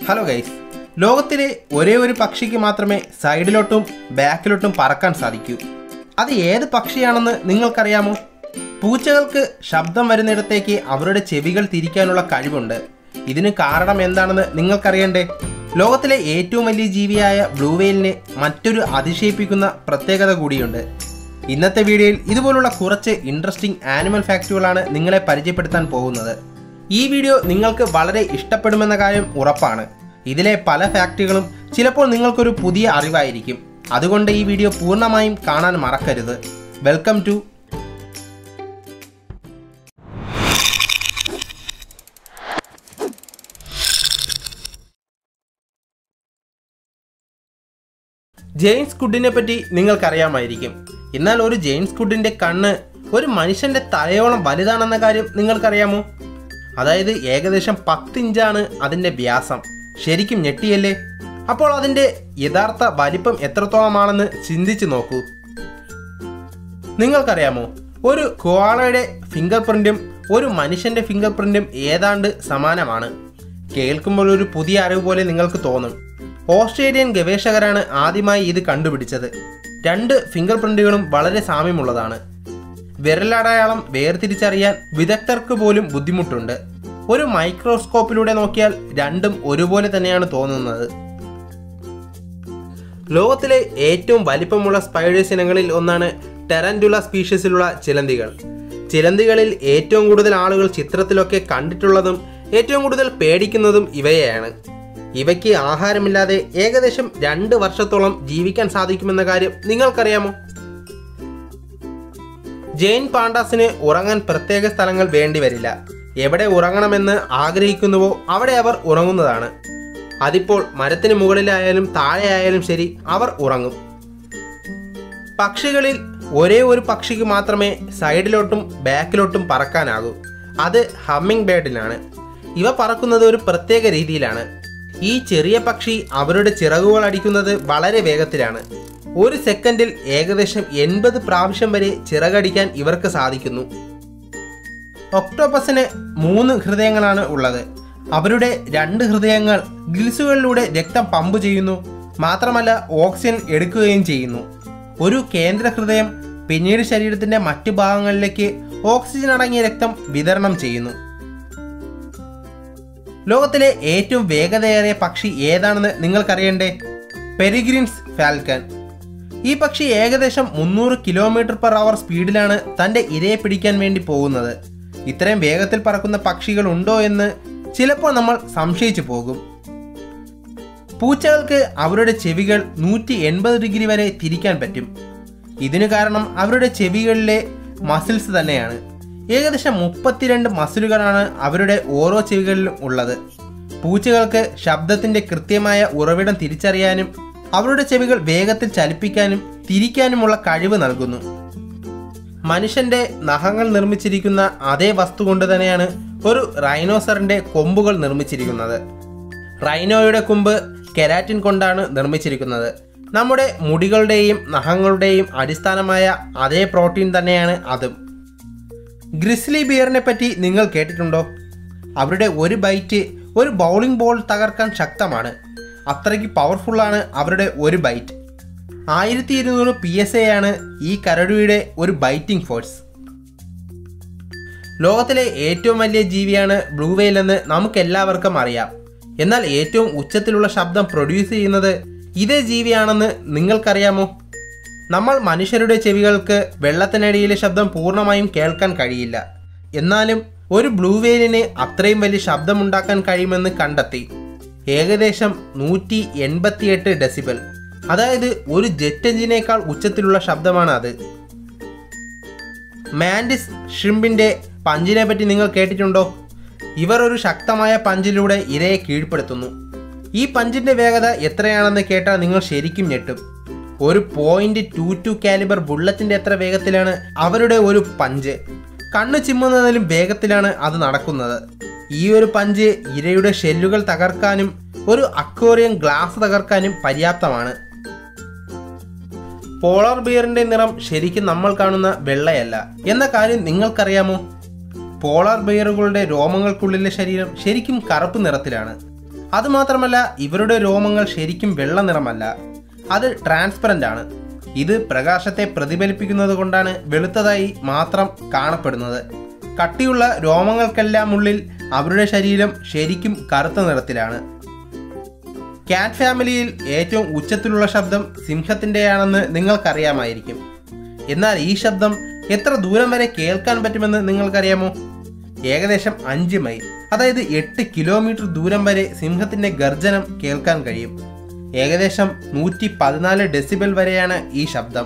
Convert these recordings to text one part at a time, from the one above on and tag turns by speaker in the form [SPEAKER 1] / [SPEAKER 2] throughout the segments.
[SPEAKER 1] hello guys ലോകത്തിലെ ഒരേ ഒരു പക്ഷിക്ക് മാത്രമേ സൈഡിലോട്ടും ബാക്കിലോട്ടും പറക്കാൻ സാധിക്കൂ അത് ഏത് പക്ഷിയാണെന്ന് നിങ്ങൾക്കറിയാമോ പൂച്ചകൾക്ക് ശബ്ദം വരുന്നിടത്തേക്ക് അവരുടെ ചെവികൾ തിരിക്കാനുള്ള കഴിവുണ്ട് ഇതിന് കാരണം എന്താണെന്ന് നിങ്ങൾക്കറിയണ്ടേ ലോകത്തിലെ ഏറ്റവും വലിയ ജീവിയായ ബ്ലൂ വെയിലിന് മറ്റൊരു അതിശയിപ്പിക്കുന്ന പ്രത്യേകത കൂടിയുണ്ട് ഇന്നത്തെ വീഡിയോയിൽ ഇതുപോലുള്ള കുറച്ച് ഇൻട്രസ്റ്റിംഗ് ആനിമൽ ഫാക്റ്റുകളാണ് നിങ്ങളെ പരിചയപ്പെടുത്താൻ പോകുന്നത് ഈ വീഡിയോ നിങ്ങൾക്ക് വളരെ ഇഷ്ടപ്പെടുമെന്ന കാര്യം ഉറപ്പാണ് ഇതിലെ പല ഫാക്റ്റുകളും ചിലപ്പോൾ നിങ്ങൾക്കൊരു പുതിയ അറിവായിരിക്കും അതുകൊണ്ട് ഈ വീഡിയോ പൂർണ്ണമായും കാണാൻ മറക്കരുത് വെൽക്കം ടു ജെയിംസ് കുഡിനെ പറ്റി നിങ്ങൾക്കറിയാമായിരിക്കും എന്നാൽ ഒരു ജെയിംസ് കുഡിന്റെ കണ്ണ് ഒരു മനുഷ്യന്റെ തലയോളം വലുതാണെന്ന കാര്യം നിങ്ങൾക്കറിയാമോ അതായത് ഏകദേശം പത്ത് ഇഞ്ചാണ് അതിന്റെ വ്യാസം ശരിക്കും ഞെട്ടിയല്ലേ അപ്പോൾ അതിന്റെ യഥാർത്ഥ വലിപ്പം എത്രത്തോളമാണെന്ന് ചിന്തിച്ചു നോക്കൂ നിങ്ങൾക്കറിയാമോ ഒരു കോളയുടെ ഫിംഗർ പ്രിന്റും ഒരു മനുഷ്യന്റെ ഫിംഗർ പ്രിന്റും ഏതാണ്ട് സമാനമാണ് കേൾക്കുമ്പോൾ ഒരു പുതിയ അറിവ് പോലെ നിങ്ങൾക്ക് തോന്നും ഓസ്ട്രേലിയൻ ഗവേഷകരാണ് ആദ്യമായി ഇത് കണ്ടുപിടിച്ചത് രണ്ട് ഫിംഗർ പ്രിന്റുകളും വളരെ സാമ്യമുള്ളതാണ് വിരലടയാളം വേർതിരിച്ചറിയാൻ വിദഗ്ധർക്ക് പോലും ബുദ്ധിമുട്ടുണ്ട് ഒരു മൈക്രോസ്കോപ്പിലൂടെ നോക്കിയാൽ രണ്ടും ഒരുപോലെ തന്നെയാണ് തോന്നുന്നത് ലോകത്തിലെ ഏറ്റവും വലിപ്പമുള്ള സ്പൈഡേഴ്സ് ഇനങ്ങളിൽ ഒന്നാണ് ടെറൻറ്റുല സ്പീഷീസിലുള്ള ചിലന്തികൾ ചിലന്തികളിൽ ഏറ്റവും കൂടുതൽ ആളുകൾ ചിത്രത്തിലൊക്കെ കണ്ടിട്ടുള്ളതും ഏറ്റവും കൂടുതൽ പേടിക്കുന്നതും ഇവയെയാണ് ഇവയ്ക്ക് ആഹാരമില്ലാതെ ഏകദേശം രണ്ട് വർഷത്തോളം ജീവിക്കാൻ സാധിക്കുമെന്ന കാര്യം നിങ്ങൾക്കറിയാമോ ജെയിൻ പാണ്ടാസിന് ഉറങ്ങാൻ പ്രത്യേക സ്ഥലങ്ങൾ വേണ്ടിവരില്ല എവിടെ ഉറങ്ങണമെന്ന് ആഗ്രഹിക്കുന്നുവോ അവിടെ അവർ ഉറങ്ങുന്നതാണ് അതിപ്പോൾ മരത്തിന് മുകളിലായാലും താഴെയായാലും ശരി അവർ ഉറങ്ങും പക്ഷികളിൽ ഒരേ ഒരു പക്ഷിക്ക് മാത്രമേ സൈഡിലോട്ടും ബാക്കിലോട്ടും പറക്കാനാകൂ അത് ഹമ്മിങ് ബേർഡിനാണ് ഇവ പറക്കുന്നത് ഒരു പ്രത്യേക രീതിയിലാണ് ഈ ചെറിയ പക്ഷി അവരുടെ ചിറകുകൾ അടിക്കുന്നത് വളരെ വേഗത്തിലാണ് ഒരു സെക്കൻഡിൽ ഏകദേശം എൺപത് പ്രാവശ്യം വരെ ചിറകടിക്കാൻ ഇവർക്ക് സാധിക്കുന്നു ഒക്ടോപ്പസിന് മൂന്ന് ഹൃദയങ്ങളാണ് ഉള്ളത് അവരുടെ രണ്ട് ഹൃദയങ്ങൾ ഗിൽസുകളിലൂടെ രക്തം പമ്പ് ചെയ്യുന്നു മാത്രമല്ല ഓക്സിജൻ എടുക്കുകയും ചെയ്യുന്നു ഒരു കേന്ദ്ര ഹൃദയം പിന്നീട് ശരീരത്തിന്റെ മറ്റു ഭാഗങ്ങളിലേക്ക് ഓക്സിജൻ അടങ്ങിയ രക്തം വിതരണം ചെയ്യുന്നു ലോകത്തിലെ ഏറ്റവും വേഗതയേറിയ പക്ഷി ഏതാണെന്ന് നിങ്ങൾക്കറിയണ്ടേ പെരിഗ്രിൻസ് ഫാൽക്കൻ ഈ പക്ഷി ഏകദേശം മുന്നൂറ് കിലോമീറ്റർ പെർ അവർ സ്പീഡിലാണ് തന്റെ ഇരയെ പിടിക്കാൻ വേണ്ടി പോകുന്നത് ഇത്രയും വേഗത്തിൽ പറക്കുന്ന പക്ഷികൾ ഉണ്ടോ എന്ന് ചിലപ്പോൾ നമ്മൾ സംശയിച്ചു പോകും പൂച്ചകൾക്ക് അവരുടെ ചെവികൾ നൂറ്റി എൺപത് ഡിഗ്രി വരെ തിരിക്കാൻ പറ്റും ഇതിനു കാരണം അവരുടെ ചെവികളിലെ മസിൽസ് തന്നെയാണ് ഏകദേശം മുപ്പത്തിരണ്ട് മസിലുകളാണ് അവരുടെ ഓരോ ചെവികളിലും ഉള്ളത് പൂച്ചകൾക്ക് ശബ്ദത്തിന്റെ കൃത്യമായ ഉറവിടം തിരിച്ചറിയാനും അവരുടെ ചെവികൾ വേഗത്തിൽ ചലിപ്പിക്കാനും തിരിക്കാനുമുള്ള കഴിവ് നൽകുന്നു മനുഷ്യന്റെ നഖങ്ങൾ നിർമ്മിച്ചിരിക്കുന്ന അതേ വസ്തു കൊണ്ട് തന്നെയാണ് ഒരു റൈനോസറിന്റെ കൊമ്പുകൾ നിർമ്മിച്ചിരിക്കുന്നത് റൈനോയുടെ കൊമ്പ് കെരാറ്റിൻ കൊണ്ടാണ് നിർമ്മിച്ചിരിക്കുന്നത് നമ്മുടെ മുടികളുടെയും നഖങ്ങളുടെയും അടിസ്ഥാനമായ അതേ പ്രോട്ടീൻ തന്നെയാണ് അതും ഗ്രിസ്ലി ബിയറിനെ പറ്റി നിങ്ങൾ കേട്ടിട്ടുണ്ടോ അവരുടെ ഒരു ബൈറ്റ് ഒരു ബൗളിംഗ് ബോൾ തകർക്കാൻ ശക്തമാണ് അത്രയ്ക്ക് പവർഫുള്ളാണ് അവരുടെ ഒരു ബൈറ്റ് ആയിരത്തി ഇരുന്നൂറ് പി എസ് എ ആണ് ഈ കരടിയുടെ ഒരു ബൈറ്റിംഗ് ഫോഴ്സ് ലോകത്തിലെ ഏറ്റവും വലിയ ജീവിയാണ് ബ്ലൂ വെയിൽ എന്ന് നമുക്കെല്ലാവർക്കും അറിയാം എന്നാൽ ഏറ്റവും ഉച്ചത്തിലുള്ള ശബ്ദം പ്രൊഡ്യൂസ് ചെയ്യുന്നത് ഇതേ ജീവിയാണെന്ന് നിങ്ങൾക്കറിയാമോ നമ്മൾ മനുഷ്യരുടെ ചെവികൾക്ക് വെള്ളത്തിനടിയിലെ ശബ്ദം പൂർണ്ണമായും കേൾക്കാൻ കഴിയില്ല എന്നാലും ഒരു ബ്ലൂ വെയിലിന് അത്രയും വലിയ ശബ്ദമുണ്ടാക്കാൻ കഴിയുമെന്ന് കണ്ടെത്തി ഏകദേശം നൂറ്റി എൺപത്തിയെട്ട് ഡെസിബൽ അതായത് ഒരു ജെറ്റ് എഞ്ചിനേക്കാൾ ഉച്ചത്തിലുള്ള ശബ്ദമാണ് അത് മാൻഡിസ് ഷ്രിമ്പിന്റെ പഞ്ചിനെ പറ്റി നിങ്ങൾ കേട്ടിട്ടുണ്ടോ ഇവർ ഒരു ശക്തമായ പഞ്ചിലൂടെ ഇരയെ കീഴ്പ്പെടുത്തുന്നു ഈ പഞ്ചിന്റെ വേഗത എത്രയാണെന്ന് കേട്ടാൽ നിങ്ങൾ ശരിക്കും ഞെട്ടും ഒരു പോയിന്റ് ടു ടു കാലിബർ ബുള്ളറ്റിന്റെ എത്ര വേഗത്തിലാണ് അവരുടെ ഒരു പഞ്ച് കണ്ണ് ചിമ്മുന്നതിലും വേഗത്തിലാണ് അത് നടക്കുന്നത് ഈ ഒരു പഞ്ച് ഇരയുടെ ഷെല്ലുകൾ തകർക്കാനും ഒരു അക്വേറിയം ഗ്ലാസ് തകർക്കാനും പര്യാപ്തമാണ് പോളാർ ബിയറിന്റെ നിറം ശരിക്കും നമ്മൾ കാണുന്ന വെള്ളയല്ല എന്ന കാര്യം നിങ്ങൾക്കറിയാമോ പോളാർ ബിയറുകളുടെ രോമങ്ങൾക്കുള്ളിലെ ശരീരം ശരിക്കും കറുപ്പ് നിറത്തിലാണ് അതുമാത്രമല്ല ഇവരുടെ രോമങ്ങൾ ശരിക്കും വെള്ള നിറമല്ല അത് ട്രാൻസ്പെറൻ്റ് ആണ് ഇത് പ്രകാശത്തെ പ്രതിഫലിപ്പിക്കുന്നത് കൊണ്ടാണ് വെളുത്തതായി മാത്രം കാണപ്പെടുന്നത് കട്ടിയുള്ള രോമങ്ങൾക്കെല്ലാം ഉള്ളിൽ അവരുടെ ശരീരം ശരിക്കും കറുത്ത നിറത്തിലാണ് ക്യാറ്റ് ഫാമിലിയിൽ ഏറ്റവും ഉച്ചത്തിലുള്ള ശബ്ദം സിംഹത്തിൻ്റെയാണെന്ന് നിങ്ങൾക്കറിയാമായിരിക്കും എന്നാൽ ഈ ശബ്ദം എത്ര ദൂരം വരെ കേൾക്കാൻ പറ്റുമെന്ന് നിങ്ങൾക്കറിയാമോ ഏകദേശം അഞ്ച് മൈൽ അതായത് എട്ട് കിലോമീറ്റർ ദൂരം വരെ സിംഹത്തിന്റെ ഗർജനം കേൾക്കാൻ കഴിയും ഏകദേശം നൂറ്റി പതിനാല് ഡെസിബൽ വരെയാണ് ഈ ശബ്ദം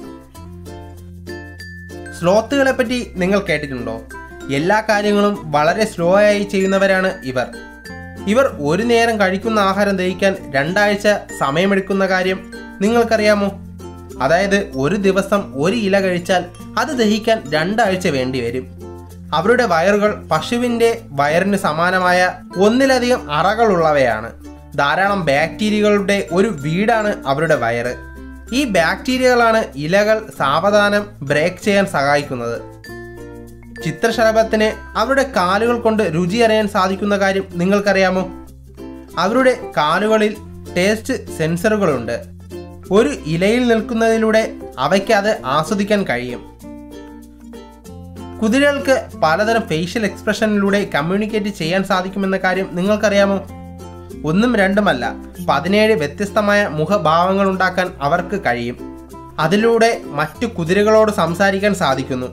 [SPEAKER 1] സ്ലോത്തുകളെ പറ്റി നിങ്ങൾ കേട്ടിട്ടുണ്ടോ എല്ലാ കാര്യങ്ങളും വളരെ സ്ലോ ആയി ചെയ്യുന്നവരാണ് ഇവർ ഇവർ ഒരു നേരം കഴിക്കുന്ന ആഹാരം ദഹിക്കാൻ രണ്ടാഴ്ച സമയമെടുക്കുന്ന കാര്യം നിങ്ങൾക്കറിയാമോ അതായത് ഒരു ദിവസം ഒരു ഇല കഴിച്ചാൽ അത് ദഹിക്കാൻ രണ്ടാഴ്ച വേണ്ടി വരും അവരുടെ വയറുകൾ പശുവിൻ്റെ വയറിന് സമാനമായ ഒന്നിലധികം അറകളുള്ളവയാണ് ധാരാളം ബാക്ടീരിയകളുടെ ഒരു വീടാണ് അവരുടെ വയറ് ഈ ബാക്ടീരിയകളാണ് ഇലകൾ സാവധാനം ബ്രേക്ക് ചെയ്യാൻ സഹായിക്കുന്നത് ചിത്രശലഭത്തിന് അവരുടെ കാലുകൾ കൊണ്ട് രുചി അറിയാൻ സാധിക്കുന്ന കാര്യം നിങ്ങൾക്കറിയാമോ അവരുടെ കാലുകളിൽ ടേസ്റ്റ് സെൻസറുകളുണ്ട് ഒരു ഇലയിൽ നിൽക്കുന്നതിലൂടെ അവയ്ക്ക് അത് ആസ്വദിക്കാൻ കഴിയും കുതിരകൾക്ക് പലതരം ഫേഷ്യൽ എക്സ്പ്രഷനിലൂടെ കമ്മ്യൂണിക്കേറ്റ് ചെയ്യാൻ സാധിക്കുമെന്ന കാര്യം നിങ്ങൾക്കറിയാമോ ഒന്നും രണ്ടുമല്ല പതിനേഴ് വ്യത്യസ്തമായ മുഖഭാവങ്ങൾ ഉണ്ടാക്കാൻ അവർക്ക് കഴിയും അതിലൂടെ മറ്റു കുതിരകളോട് സംസാരിക്കാൻ സാധിക്കുന്നു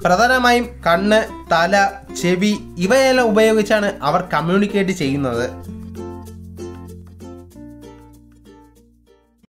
[SPEAKER 1] പ്രധാനമായും കണ്ണ് തല ചെവി ഇവയെല്ലാം ഉപയോഗിച്ചാണ് അവർ കമ്മ്യൂണിക്കേറ്റ് ചെയ്യുന്നത്